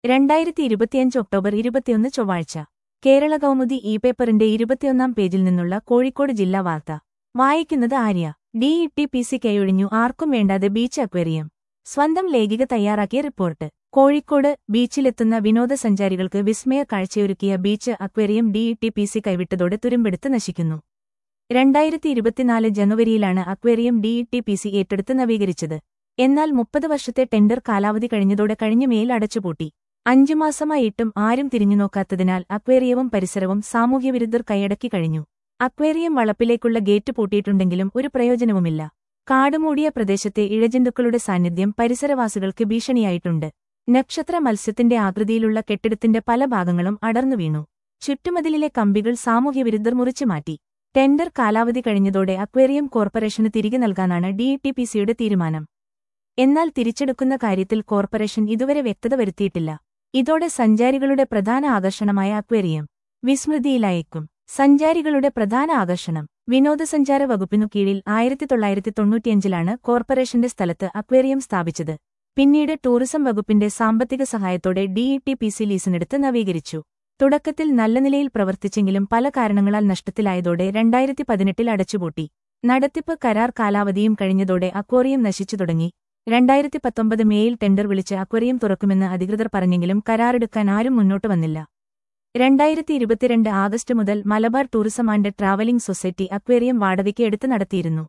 രണ്ടായിരത്തി ഇരുപത്തിയഞ്ച് ഒക്ടോബർ ഇരുപത്തിയൊന്ന് ചൊവ്വാഴ്ച കേരള കൗമുദി ഇ പേപ്പറിന്റെ ഇരുപത്തിയൊന്നാം പേജിൽ നിന്നുള്ള കോഴിക്കോട് ജില്ലാ വാർത്ത വായിക്കുന്നത് ആര്യ ഡിഇടി പി സി കൈയൊഴിഞ്ഞു ആർക്കും വേണ്ടാതെ ബീച്ച് അക്വേറിയം സ്വന്തം ലേഖിക തയ്യാറാക്കിയ റിപ്പോർട്ട് കോഴിക്കോട് ബീച്ചിലെത്തുന്ന വിനോദസഞ്ചാരികൾക്ക് വിസ്മയ കാഴ്ചയൊരുക്കിയ beach aquarium DT P C കൈവിട്ടതോടെ തുരുമ്പെടുത്ത് നശിക്കുന്നു രണ്ടായിരത്തി ഇരുപത്തിനാല് ജനുവരിയിലാണ് അക്വേറിയം ഡിഇടി പി സി ഏറ്റെടുത്ത് നവീകരിച്ചത് എന്നാൽ മുപ്പത് വർഷത്തെ ടെൻഡർ കാലാവധി കഴിഞ്ഞതോടെ കഴിഞ്ഞ മേൽ അടച്ചുപൂട്ടി അഞ്ചു മാസമായിട്ടും ആരും തിരിഞ്ഞുനോക്കാത്തതിനാൽ അക്വേറിയവും പരിസരവും സാമൂഹ്യവിരുദ്ധർ കൈയടക്കി കഴിഞ്ഞു അക്വേറിയം വളപ്പിലേക്കുള്ള ഗേറ്റ് പൂട്ടിയിട്ടുണ്ടെങ്കിലും ഒരു പ്രയോജനവുമില്ല കാടുമൂടിയ പ്രദേശത്തെ ഇഴജന്തുക്കളുടെ സാന്നിധ്യം പരിസരവാസികൾക്ക് ഭീഷണിയായിട്ടുണ്ട് നക്ഷത്ര മത്സ്യത്തിന്റെ ആകൃതിയിലുള്ള കെട്ടിടത്തിന്റെ പല ഭാഗങ്ങളും അടർന്നു വീണു ചുറ്റുമതിലിലെ കമ്പികൾ സാമൂഹ്യവിരുദ്ധർ മുറിച്ചുമാറ്റി ടെൻഡർ കാലാവധി കഴിഞ്ഞതോടെ അക്വേറിയം കോർപ്പറേഷന് തിരികെ നൽകാനാണ് ഡിഇടിപിസിയുടെ തീരുമാനം എന്നാൽ തിരിച്ചെടുക്കുന്ന കാര്യത്തിൽ കോർപ്പറേഷൻ ഇതുവരെ വ്യക്തത വരുത്തിയിട്ടില്ല ഇതോടെ സഞ്ചാരികളുടെ പ്രധാന ആകർഷണമായ അക്വേറിയം വിസ്മൃതിയിലായേക്കും സഞ്ചാരികളുടെ പ്രധാന ആകർഷണം വിനോദസഞ്ചാര വകുപ്പിനു കീഴിൽ ആയിരത്തി തൊള്ളായിരത്തി തൊണ്ണൂറ്റിയഞ്ചിലാണ് കോർപ്പറേഷന്റെ സ്ഥലത്ത് അക്വേറിയം സ്ഥാപിച്ചത് പിന്നീട് ടൂറിസം വകുപ്പിന്റെ സാമ്പത്തിക സഹായത്തോടെ ഡിഇടിപിസി ലീസിനെടുത്ത് നവീകരിച്ചു തുടക്കത്തിൽ നല്ല നിലയിൽ പ്രവർത്തിച്ചെങ്കിലും പല കാരണങ്ങളാൽ നഷ്ടത്തിലായതോടെ രണ്ടായിരത്തി പതിനെട്ടിൽ അടച്ചുപൂട്ടി നടത്തിപ്പ് കരാർ കാലാവധിയും കഴിഞ്ഞതോടെ അക്വേറിയം നശിച്ചു തുടങ്ങി രണ്ടായിരത്തി പത്തൊമ്പത് മേയിൽ ടെൻഡർ വിളിച്ച് അക്വേറിയം തുറക്കുമെന്ന് അധികൃതർ പറഞ്ഞെങ്കിലും കരാറെടുക്കാൻ ആരും മുന്നോട്ട് വന്നില്ല രണ്ടായിരത്തി ഇരുപത്തിരണ്ട് ആഗസ്റ്റ് മുതൽ Malabar tourism and travelling society aquarium വാടകയ്ക്ക് എടുത്ത് നടത്തിയിരുന്നു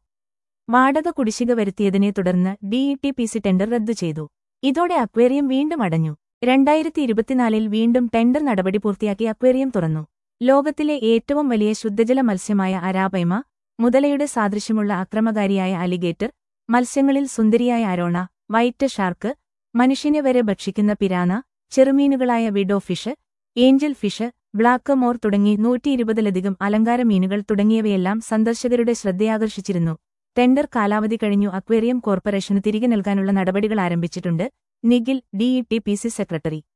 വാടക കുടിശ്ശിക വരുത്തിയതിനെ തുടർന്ന് ഡിഇടിപിസി ടെൻഡർ റദ്ദു ചെയ്തു ഇതോടെ അക്വേറിയം വീണ്ടും അടഞ്ഞു രണ്ടായിരത്തി ഇരുപത്തിനാലിൽ വീണ്ടും ടെൻഡർ നടപടി പൂർത്തിയാക്കി അക്വേറിയം തുറന്നു ലോകത്തിലെ ഏറ്റവും വലിയ ശുദ്ധജല മത്സ്യമായ അരാപൈമ മുതലയുടെ സാദൃശ്യമുള്ള അക്രമകാരിയായ അലിഗേറ്റർ മത്സ്യങ്ങളിൽ സുന്ദരിയായ അരോണ വൈറ്റ് ഷാർക്ക് മനുഷ്യനെ വരെ ഭക്ഷിക്കുന്ന പിരാന ചെറുമീനുകളായ widow fish angel fish black moor തുടങ്ങി നൂറ്റിയിരുപതിലധികം അലങ്കാര മീനുകൾ തുടങ്ങിയവയെല്ലാം സന്ദർശകരുടെ ശ്രദ്ധയാകർഷിച്ചിരുന്നു ടെൻഡർ കാലാവധി കഴിഞ്ഞു അക്വേറിയം കോർപ്പറേഷന് തിരികെ നൽകാനുള്ള നടപടികൾ ആരംഭിച്ചിട്ടുണ്ട് Nikhil DT P C secretary